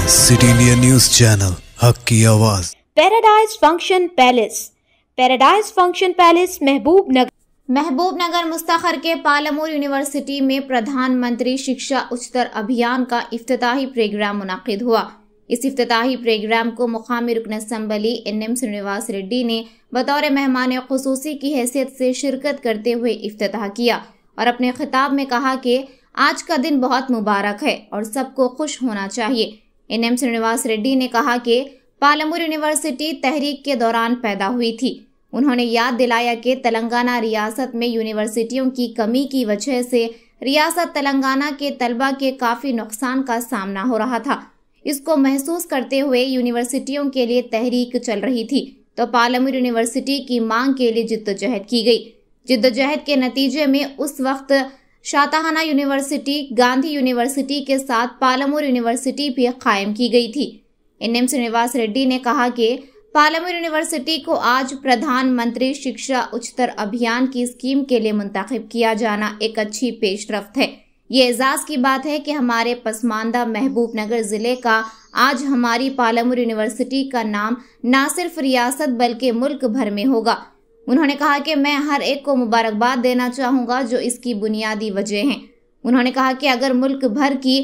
City India news channel Haq Ki Awaz paradise function palace paradise function palace Mahabubnagar महबूब नगर मुस्तखर के पालमूर university में प्रधानमंत्री शिक्षा उच्चतर अभियान का इफ्तिताही प्रोग्राम मुनद हुआ इस इफ्तिताही प्रोग्राम को मुकामी रुकन असम्बली एन एम श्रीनिवास रेड्डी ने बतौर मेहमान खसूसी की हैसियत से शिरकत करते हुए इफ्तिताह किया और अपने खिताब में कहा कि आज का दिन बहुत मुबारक है और सबको खुश होना चाहिए एन एम श्रीनिवास रेड्डी ने कहा कि पालमूर यूनिवर्सिटी तहरीक के दौरान पैदा हुई थी उन्होंने याद दिलाया कि तेलंगाना रियासत में यूनिवर्सिटियों की कमी की वजह से रियासत तेलंगाना के तलबा के काफ़ी नुकसान का सामना हो रहा था इसको महसूस करते हुए यूनिवर्सिटियों के लिए तहरीक चल रही थी तो पालमूर यूनिवर्सिटी की मांग के लिए जिद्दोजहद की गई जिद्दोजहद के नतीजे में उस वक्त शाताहाना यूनिवर्सिटी गांधी यूनिवर्सिटी के साथ पालमूर यूनिवर्सिटी भी कायम की गई थी एन एम श्रीनिवास रेड्डी ने कहा कि पालमूर यूनिवर्सिटी को आज प्रधानमंत्री शिक्षा उच्चतर अभियान की स्कीम के लिए मुंतखब किया जाना एक अच्छी पेशरफ्त है ये एजाज की बात है कि हमारे पसमानदा महबूब नगर ज़िले का आज हमारी पालमूर यूनिवर्सिटी का नाम ना सिर्फ रियासत बल्कि मुल्क भर में होगा उन्होंने कहा कि मैं हर एक को मुबारकबाद देना चाहूँगा जो इसकी बुनियादी वजह हैं उन्होंने कहा कि अगर मुल्क भर की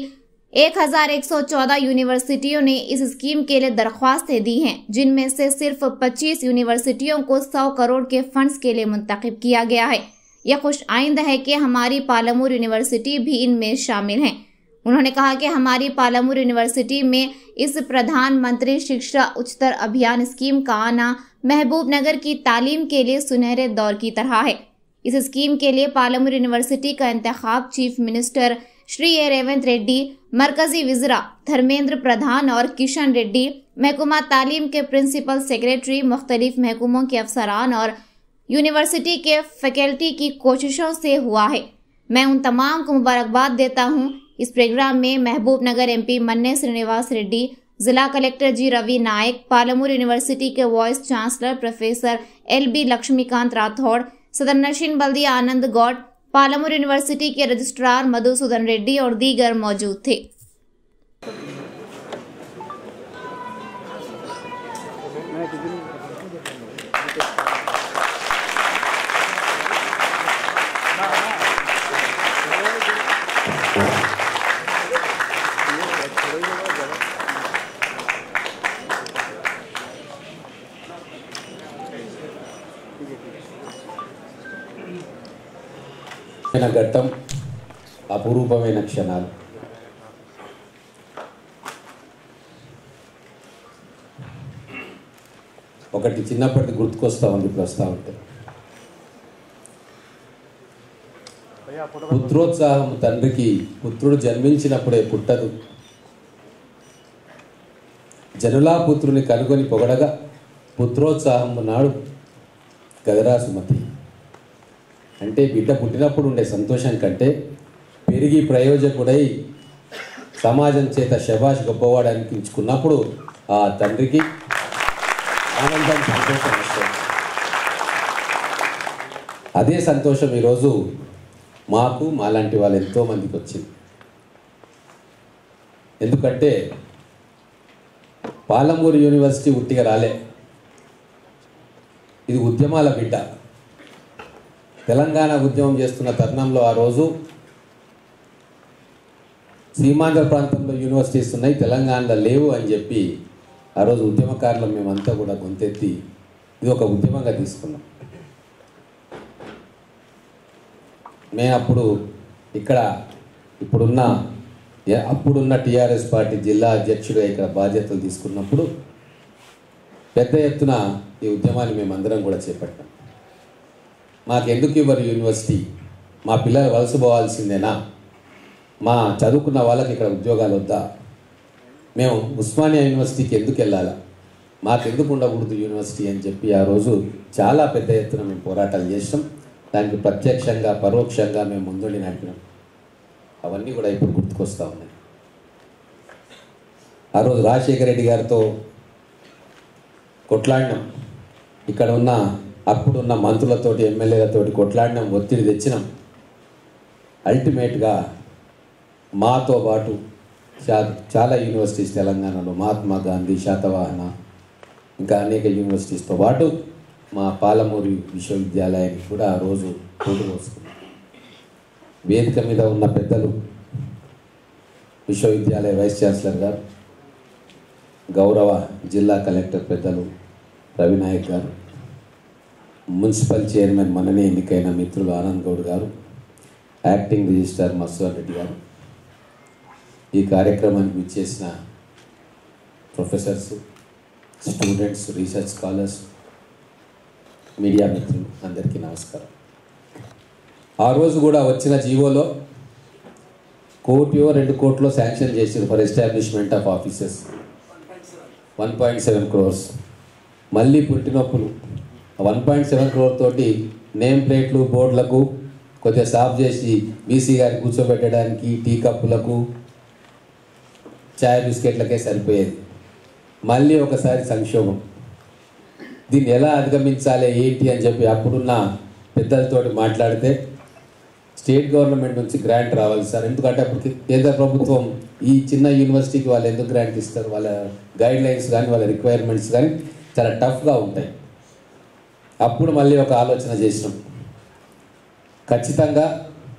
1114 यूनिवर्सिटियों ने इस स्कीम के लिए दरख्वास्तें दी हैं जिनमें से सिर्फ 25 यूनिवर्सिटियों को 100 करोड़ के फंड्स के लिए मुंतखब किया गया है यह खुश आइंद है कि हमारी पालमूर यूनिवर्सिटी भी इनमें शामिल हैं उन्होंने कहा कि हमारी पालमूर यूनिवर्सिटी में इस प्रधानमंत्री शिक्षा उच्चतर अभियान स्कीम का आना महबूब नगर की तालीम के लिए सुनहरे दौर की तरह है इस स्कीम के लिए पालमूर यूनिवर्सिटी का इंतखब chief minister Shri A Revanth Reddy मरकजी वजरा धर्मेंद्र प्रधान और किशन रेड्डी महकुमा तालीम के प्रिंसिपल सेक्रेटरी मुख्तलिफ महकुमों के अफसरान और यूनिवर्सिटी के फैकल्टी की कोशिशों से हुआ है मैं उन तमाम को मुबारकबाद देता हूँ इस प्रोग्राम में महबूब नगर एमपी मन्ने श्रीनिवास रेड्डी जिला collector G Ravi Nayak Palamuru university के vice chancellor professor L B Lakshmikant Rathod सदर नशीन बल्दिया आनंद गौड पालमूर यूनिवर्सिटी के रजिस्ट्रार मधुसूदन रेड्डी और दीगर मौजूद थे అయిన ఘట్టం అపురూపమైన క్షణాలు ఒకటి చిన్నప్పటిది గుర్తుకొస్తా ఉంది ప్రస్తావన పుత్రోత్సాహం తండ్రికి పుత్రుడు జన్మించినప్పుడే పుట్టదు జనులా పుత్రుని కనుగొని పొగడగా పుత్రోత్సాహం నాడు గదరా సుమతి అంటే బిడ్డ పుట్టినప్పుడు ఉండే సంతోషం కంటే పెరిగి ప్రయోజకుడై సమాజం చేత శబాష్ గొప్పవాడు అనిపించుకున్నప్పుడు ఆ తండ్రికి ఆనందం సంతోషం వస్తుంది అదే సంతోషం ఈరోజు మాకు మాలాంటి వాళ్ళు ఎంతోమందికి వచ్చింది ఎందుకంటే పాలమూరు యూనివర్సిటీ ఉట్టిగా రాలే ఇది ఉద్యమాల బిడ్డ తెలంగాణ ఉద్యమం చేస్తున్న తరుణంలో ఆ రోజు సీమాంధ్ర ప్రాంతంలో యూనివర్సిటీస్ ఉన్నాయి తెలంగాణలో లేవు అని చెప్పి ఆ రోజు ఉద్యమకారులు మేమంతా కూడా గొంతెత్తి ఇది ఒక ఉద్యమంగా తీసుకున్నాం మేము అప్పుడు ఇక్కడ ఇప్పుడున్న ఏ- అప్పుడున్న టీఆర్ఎస్ పార్టీ జిల్లా అధ్యక్షుడిగా ఇక్కడ బాధ్యతలు తీసుకున్నప్పుడు పెద్ద ఎత్తున ఈ ఉద్యమాన్ని మేమందరం కూడా చేపట్టాం మాకు ఎందుకు ఇవ్వరు యూనివర్సిటీ మా పిల్లలు వలస పోవాల్సిందేనా మా చదువుకున్న వాళ్ళకి ఇక్కడ ఉద్యోగాలు వద్దా మేము ఉస్మానియా యూనివర్సిటీకి ఎందుకు వెళ్ళాలా మాకు ఎందుకు ఉండకూడదు యూనివర్సిటీ అని చెప్పి ఆ రోజు చాలా పెద్ద ఎత్తున మేము పోరాటాలు చేసాం దానికి ప్రత్యక్షంగా పరోక్షంగా మేము ముందుండి నడిపినాం అవన్నీ కూడా ఇప్పుడు గుర్తుకొస్తా ఉన్నాయి ఆ రోజు రాజశేఖర రెడ్డి గారితో కొట్లాడినాం ఇక్కడ ఉన్న అప్పుడున్న మంత్రులతోటి ఎమ్మెల్యేలతోటి కొట్లాడినాం ఒత్తిడి తెచ్చినాం అల్టిమేట్గా మాతో పాటు చా- చాలా యూనివర్సిటీస్ తెలంగాణలో మహాత్మా గాంధీ శాతవాహన ఇంకా అనేక యూనివర్సిటీస్తో పాటు మా పాలమూరు విశ్వవిద్యాలయానికి కూడా ఆ రోజు పోటీ వస్తుంది వేదిక మీద ఉన్న పెద్దలు విశ్వవిద్యాలయ వైస్ ఛాన్సలర్ గారు గౌరవ జిల్లా కలెక్టర్ పెద్దలు రవినాయక్ గారు మున్సిపల్ చైర్మన్ మననే ఎన్నికైన మిత్రులు ఆనంద్ గౌడ్ గారు యాక్టింగ్ రిజిస్ట్రార్ మత్స్వర్ రెడ్డి గారు ఈ కార్యక్రమానికి విచ్చేసిన professors students research scholars media మిత్రులు అందరికీ నమస్కారం ఆ రోజు కూడా వచ్చిన జీవోలో కోటియో రెండు కోట్లో శాంక్షన్ చేసింది for establishment of offices one point seven crores మళ్ళీ పుట్టినొప్పులు వన్ పాయింట్ సెవెన్ క్రోర్ తోటి నేమ్ ప్లేట్లు బోర్డులకు కొద్దిగా సాఫ్ చేసి బీసీ గారి కూర్చోబెట్టడానికి టీ కప్పులకు చాయ్ బిస్కెట్లకే సరిపోయేది మళ్ళీ ఒకసారి సంక్షోభం దీన్ని ఎలా అధిగమించాలి ఏంటి అని చెప్పి అప్పుడున్న పెద్దలతోటి మాట్లాడితే స్టేట్ గవర్నమెంట్ నుంచి గ్రాంట్ రావాలి సార్ ఎందుకంటే అప్పటికి కేంద్ర ప్రభుత్వం ఈ చిన్న యూనివర్సిటీకి వాళ్ళు ఎందుకు గ్రాంట్ ఇస్తారు వాళ్ళ గైడ్ లైన్స్ కానీ వాళ్ళ రిక్వైర్మెంట్స్ కానీ చాలా టఫ్గా ఉంటాయి అప్పుడు మళ్ళీ ఒక ఆలోచన చేసినాం ఖచ్చితంగా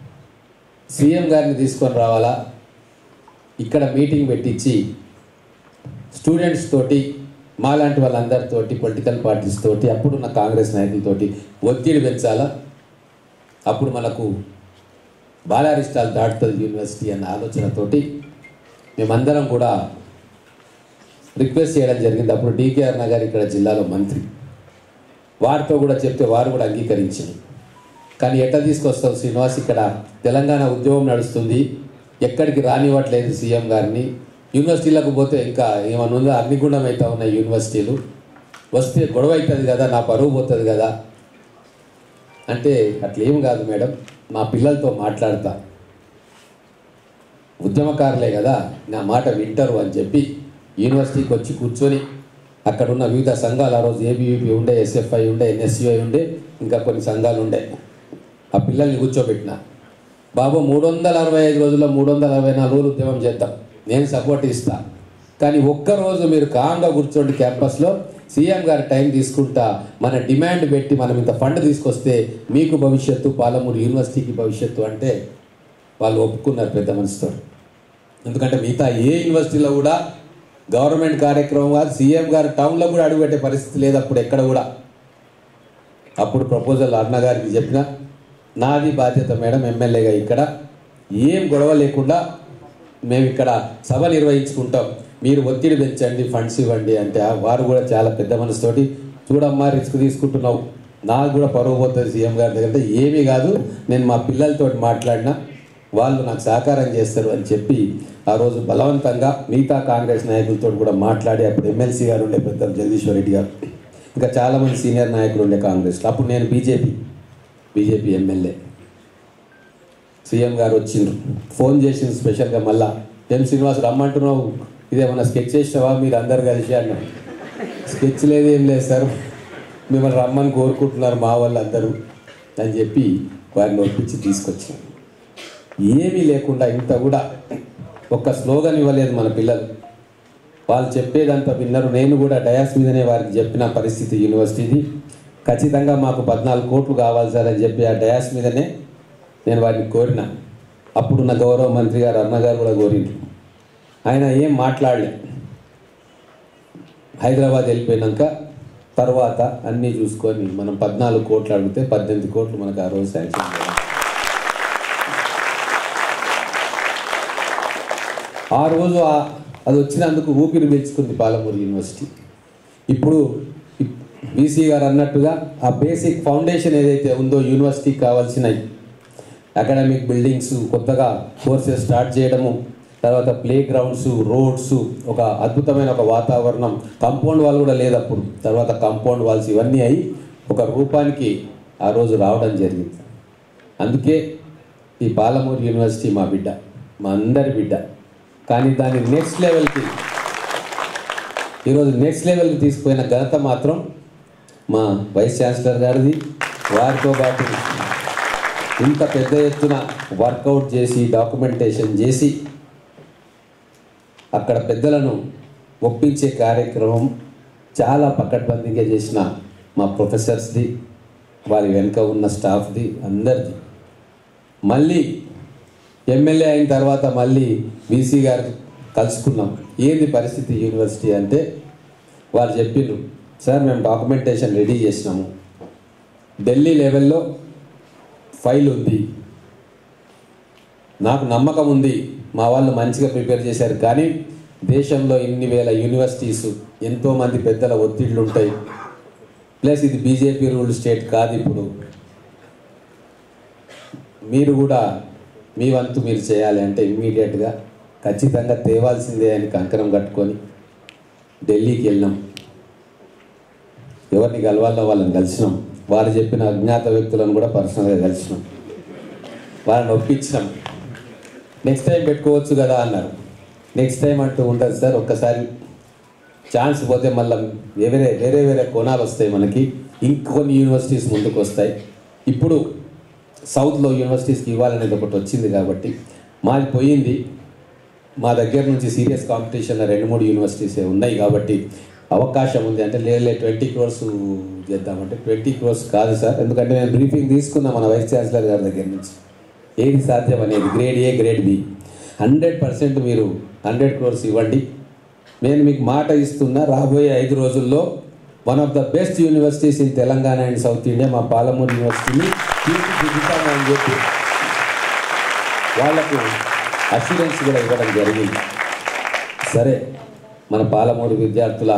సీఎం గారిని తీసుకొని రావాలా ఇక్కడ మీటింగ్ పెట్టించి స్టూడెంట్స్ తోటి మాలాంటి వాళ్ళందరితోటి పొలిటికల్ పార్టీస్ తోటి అప్పుడున్న కాంగ్రెస్ నాయకులతోటి ఒత్తిడి పెంచాలా అప్పుడు మనకు బాలారిష్టాలు దాటుతుంది యూనివర్సిటీ అన్న ఆలోచనతోటి మేమందరం కూడా రిక్వెస్ట్ చేయడం జరిగింది అప్పుడు డీకేఆర్ నగర్ ఇక్కడ జిల్లాలో మంత్రి వారితో కూడా చెప్తే వారు కూడా అంగీకరించారు కానీ ఎట్లా తీసుకొస్తాం శ్రీనివాస్ ఇక్కడ తెలంగాణ ఉద్యమం నడుస్తుంది ఎక్కడికి రానివ్వట్లేదు సీఎం గారిని యూనివర్సిటీలకు పోతే ఇంకా ఏమన్నా ఉందో అగ్నిగుండం అవుతా ఉన్నాయి యూనివర్సిటీలు వస్తే గొడవ అవుతుంది కదా నా పరువు పోతుంది కదా అంటే అట్లేం కాదు మేడం మా పిల్లలతో మాట్లాడతా ఉద్యమకారులే కదా నా మాట వింటారు అని చెప్పి యూనివర్సిటీకి వచ్చి కూర్చొని అక్కడ ఉన్న వివిధ సంఘాలు ఆ రోజు ఏబీవీపీ ఉండే ఎస్ఎఫ్ఐ ఉండే ఎన్ఎస్యుఐ ఉండే ఇంకా కొన్ని సంఘాలు ఉండే ఆ పిల్లల్ని కూర్చోబెట్టిన బాబు మూడు వందల అరవై ఐదు రోజుల్లో మూడు వందల అరవై నాలుగు రోజులు ఉద్యమం చేద్దాం నేను సపోర్ట్ ఇస్తా కానీ ఒక్కరోజు మీరు కామ్గా కూర్చోండి క్యాంపస్లో సీఎం గారి టైం తీసుకుంటా మన డిమాండ్ పెట్టి మనం ఇంత ఫండ్ తీసుకొస్తే మీకు భవిష్యత్తు పాలమూరు యూనివర్సిటీకి భవిష్యత్తు అంటే వాళ్ళు ఒప్పుకున్నారు పెద్ద మనసుతో ఎందుకంటే మిగతా ఏ యూనివర్సిటీలో కూడా గవర్నమెంట్ కార్యక్రమం కాదు సీఎం గారు టౌన్లో కూడా అడుగుపెట్టే పరిస్థితి లేదు అప్పుడు ఎక్కడ కూడా అప్పుడు ప్రపోజల్ అన్న గారికి చెప్పిన నాది బాధ్యత మేడం ఎమ్మెల్యేగా ఇక్కడ ఏం గొడవ లేకుండా మేము ఇక్కడ సభ నిర్వహించుకుంటాం మీరు ఒత్తిడి పెంచండి ఫండ్స్ ఇవ్వండి అంటే ఆ వారు కూడా చాలా పెద్ద మనసుతోటి చూడమ్మా రిస్క్ తీసుకుంటున్నావు నాకు కూడా పరువు పోతుంది సీఎం గారి దగ్గర అంటే ఏమీ కాదు నేను మా పిల్లలతో మాట్లాడినా వాళ్ళు నాకు సహకారం చేస్తారు అని చెప్పి ఆ రోజు బలవంతంగా మిగతా కాంగ్రెస్ నాయకులతో కూడా మాట్లాడి అప్పుడు ఎమ్మెల్సీ గారు ఉండే పెద్ద జగదీశ్వర్ రెడ్డి గారు ఇంకా చాలామంది సీనియర్ నాయకులు ఉండే కాంగ్రెస్లో అప్పుడు నేను బీజేపీ బీజేపీ ఎమ్మెల్యే సీఎం గారు వచ్చిండ్రు ఫోన్ చేసింది స్పెషల్గా మళ్ళా ఎం శ్రీనివాస్ రమ్మంటున్నావు ఇదేమన్నా స్కెచ్ చేసినావా మీరు అందరు కలిసి అన్న స్కెచ్ లేదు ఏం లేదు సార్ మిమ్మల్ని రమ్మని కోరుకుంటున్నారు మా వాళ్ళు అందరూ అని చెప్పి వారిని ఒప్పించి తీసుకొచ్చాం ఏమీ లేకుండా ఇంత కూడా ఒక్క స్లోగన్ ఇవ్వలేదు మన పిల్లలు వాళ్ళు చెప్పేదంతా విన్నారు నేను కూడా డయాస్ మీదనే వారికి చెప్పిన పరిస్థితి యూనివర్సిటీది ఖచ్చితంగా మాకు పద్నాలుగు కోట్లు కావాలి సార్ అని చెప్పి ఆ డయాస్ మీదనే నేను వారిని కోరిన అప్పుడున్న గౌరవ మంత్రి గారు అన్న గారు కూడా కోరిండ్రు ఆయన ఏం మాట్లాడలే హైదరాబాద్ వెళ్ళిపోయినాక తర్వాత అన్నీ చూసుకొని మనం పద్నాలుగు కోట్లు అడిగితే పద్దెనిమిది కోట్లు మనకు ఆ రోజు శాంక్షన్ చేయాలి ఆ రోజు ఆ- అది వచ్చినందుకు ఊపిరి పీల్చుకుంది పాలమూరు యూనివర్సిటీ ఇప్పుడు బీసీ గారు అన్నట్టుగా ఆ బేసిక్ ఫౌండేషన్ ఏదైతే ఉందో యూనివర్సిటీకి కావాల్సినవి అకాడమిక్ బిల్డింగ్స్ కొత్తగా కోర్సెస్ స్టార్ట్ చేయడము తర్వాత ప్లే గ్రౌండ్స్ రోడ్స్ ఒక అద్భుతమైన ఒక వాతావరణం కాంపౌండ్ వాల్ కూడా లేదు అప్పుడు తర్వాత కాంపౌండ్ వాల్స్ ఇవన్నీ అయి ఒక రూపానికి ఆ రోజు రావడం జరిగింది అందుకే ఈ పాలమూరు యూనివర్సిటీ మా బిడ్డ మా అందరి బిడ్డ కానీ దాన్ని నెక్స్ట్ లెవెల్కి ఈరోజు నెక్స్ట్ లెవెల్కి తీసుకుపోయిన ఘనత మాత్రం మా వైస్ ఛాన్సలర్ గారిది వారితో పాటు ఇంత పెద్ద ఎత్తున వర్కౌట్ చేసి డాక్యుమెంటేషన్ చేసి అక్కడ పెద్దలను ఒప్పించే కార్యక్రమం చాలా పకడ్బందీగా చేసిన మా ప్రొఫెసర్స్ది వారి వెనుక ఉన్న స్టాఫ్ది అందరిది మళ్ళీ ఎమ్మెల్యే అయిన తర్వాత మళ్ళీ వీసీ గారు కలుసుకున్నాం ఏంది పరిస్థితి యూనివర్సిటీ అంటే వారు చెప్పిండ్రు సార్ మేము డాక్యుమెంటేషన్ రెడీ చేసినాము ఢిల్లీ లెవెల్లో ఫైల్ ఉంది నాకు నమ్మకం ఉంది మా వాళ్ళు మంచిగా ప్రిపేర్ చేశారు కానీ దేశంలో ఇన్ని వేల యూనివర్సిటీస్ ఎంతోమంది పెద్దల ఒత్తిళ్ళు ఉంటాయి ప్లస్ ఇది బీజేపీ రూల్ స్టేట్ కాదు ఇప్పుడు మీరు కూడా మీ వంతు మీరు చేయాలి అంటే ఇమ్మీడియట్గా ఖచ్చితంగా తేవాల్సిందే అని కంకణం కట్టుకొని ఢిల్లీకి వెళ్ళినాం ఎవరిని కలవాలో వాళ్ళని కలిసినాం వారు చెప్పిన అజ్ఞాత వ్యక్తులను కూడా పర్సనల్గా కలిసినాం వాళ్ళని ఒప్పించినాం నెక్స్ట్ టైం పెట్టుకోవచ్చు కదా అన్నారు నెక్స్ట్ టైం అంటూ ఉండదు సార్ ఒక్కసారి ఛాన్స్ పోతే మళ్ళీ వేరే వేరే వేరే కోణాలు వస్తాయి మనకి ఇంకొన్ని యూనివర్సిటీస్ ముందుకు వస్తాయి ఇప్పుడు సౌత్లో యూనివర్సిటీస్కి ఇవ్వాలనేది ఒకటి వచ్చింది కాబట్టి మాది పోయింది మా దగ్గర నుంచి సీరియస్ కాంపిటీషన్లో రెండు మూడు యూనివర్సిటీస్ ఉన్నాయి కాబట్టి అవకాశం ఉంది అంటే లేదు ట్వంటీ క్రోర్స్ చేద్దామంటే ట్వంటీ క్రోర్స్ కాదు సార్ ఎందుకంటే నేను బ్రీఫింగ్ తీసుకున్నా మన వైస్ ఛాన్సలర్ గారి దగ్గర నుంచి ఏది సాధ్యం అనేది grade A grade B hundred percent మీరు హండ్రెడ్ క్రోర్స్ ఇవ్వండి నేను మీకు మాట ఇస్తున్నా రాబోయే ఐదు రోజుల్లో one of the best universities in Telangana and south India మా పాలమూరు యూనివర్సిటీని తీర్చిదిద్దుతాము అని చెప్పి వాళ్లకు అష్యూరెన్స్ కూడా ఇవ్వడం జరిగింది సరే మన పాలమూరు విద్యార్థుల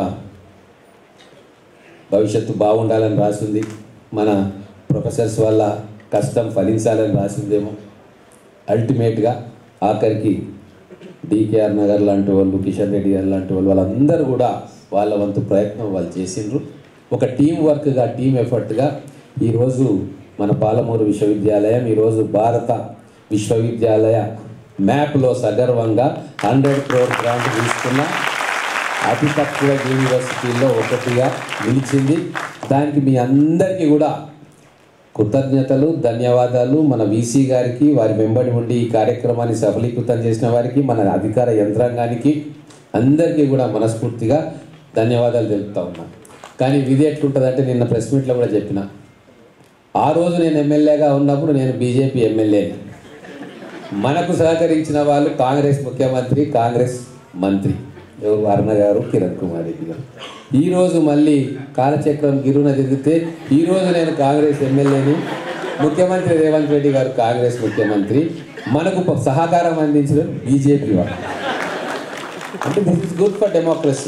భవిష్యత్తు బాగుండాలని రాసింది మన ప్రొఫెసర్స్ వల్ల కష్టం ఫలించాలని రాసిందేమో అల్టిమేట్గా ఆఖరికి డికేఆర్ నగర్ లాంటి వాళ్ళు కిషన్ రెడ్డి గారు లాంటి వాళ్ళు వాళ్ళందరూ కూడా వాళ్ళ వంతు ప్రయత్నం వాళ్ళు చేసిండ్రు ఒక టీం వర్క్గా టీం ఎఫర్ట్గా ఈరోజు మన పాలమూరు విశ్వవిద్యాలయం ఈరోజు భారత విశ్వవిద్యాలయ మ్యాప్లో సగర్వంగా హండ్రెడ్ క్రోర్ గ్రాంట్ తీసుకున్న అతి తక్కువ యూనివర్సిటీల్లో ఒకటిగా నిలిచింది దానికి మీ అందరికీ కూడా కృతజ్ఞతలు ధన్యవాదాలు మన వీసీ గారికి వారి వెంబడి ఉండి ఈ కార్యక్రమాన్ని సఫలీకృతం చేసిన వారికి మన అధికార యంత్రాంగానికి అందరికీ కూడా మనస్ఫూర్తిగా ధన్యవాదాలు తెలుపుతా ఉన్నాను కానీ విధి ఎట్లుంటుందంటే నిన్న ప్రెస్ మీట్లో కూడా చెప్పిన ఆ రోజు నేను ఎమ్మెల్యేగా ఉన్నప్పుడు నేను బీజేపీ ఎమ్మెల్యేని మనకు సహకరించిన వాళ్ళు కాంగ్రెస్ ముఖ్యమంత్రి కాంగ్రెస్ మంత్రి ఎవరు అరుణ గారు కిరణ్ కుమార్ రెడ్డి గారు ఈ రోజు మళ్ళీ కాలచక్రం గిరున తిరిగితే ఈ రోజు నేను కాంగ్రెస్ ఎమ్మెల్యేని ముఖ్యమంత్రి రేవంత్ రెడ్డి గారు కాంగ్రెస్ ముఖ్యమంత్రి మనకు ప- సహకారం అందించడం బీజేపీ వాళ్ళు అంటే this is good for democracy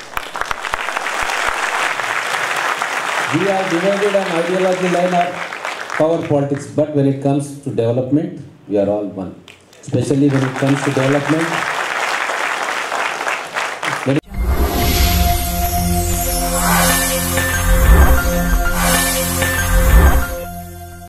we are divided on ideology line of power politics, but when it comes to development, we are all one. Especially when it comes to development,